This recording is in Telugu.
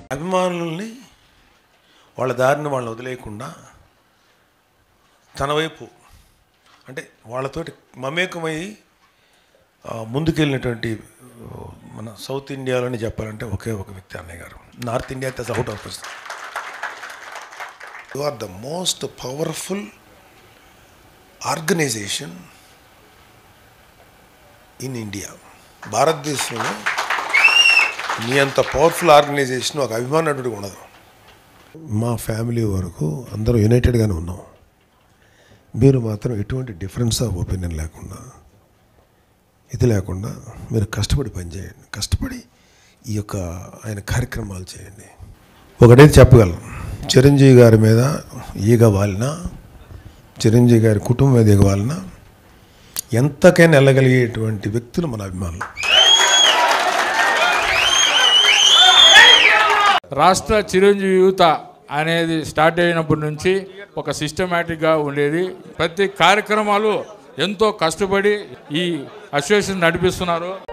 అభిమానుల్ని వాళ్ళ దారిని వాళ్ళని వదిలేయకుండా తన వైపు అంటే వాళ్ళతోటి మమేకమై ఆ, ముందుకెళ్ళినటువంటి ఆ, మన సౌత్ ఇండియాలోనే చెప్పాలంటే ఒకే ఒక వ్యక్తి అన్నయ్య గారు నార్త్ ఇండియా అయితే out of you are the most powerful organisation in India భారతదేశంలో నీ అంత పవర్ఫుల్ ఆర్గనైజేషన్ ఒక అభిమానుడు ఉండదు మా ఫ్యామిలీ వరకు అందరూ యునైటెడ్గానే ఉన్నాం మీరు మాత్రం ఎటువంటి డిఫరెన్స్ ఆఫ్ ఒపీనియన్ లేకుండా ఇది లేకుండా మీరు కష్టపడి పనిచేయండి కష్టపడి ఈ యొక్క ఆయన కార్యక్రమాలు చేయండి ఒకటైతే చెప్పగలను చిరంజీవి గారి మీద ఈగ వాలిన చిరంజీవి గారి కుటుంబం మీద ఈగ వాలిన ఎంతకైనా వెళ్ళగలిగేటువంటి వ్యక్తులు మన అభిమానులు రాష్ట్ర చిరంజీవి యువత అనేది స్టార్ట్ అయినప్పటి నుంచి ఒక సిస్టమేటిక్గా ఉండేది ప్రతి కార్యక్రమాలు ఎంతో కష్టపడి ఈ అసోసియేషన్ నడిపిస్తున్నారు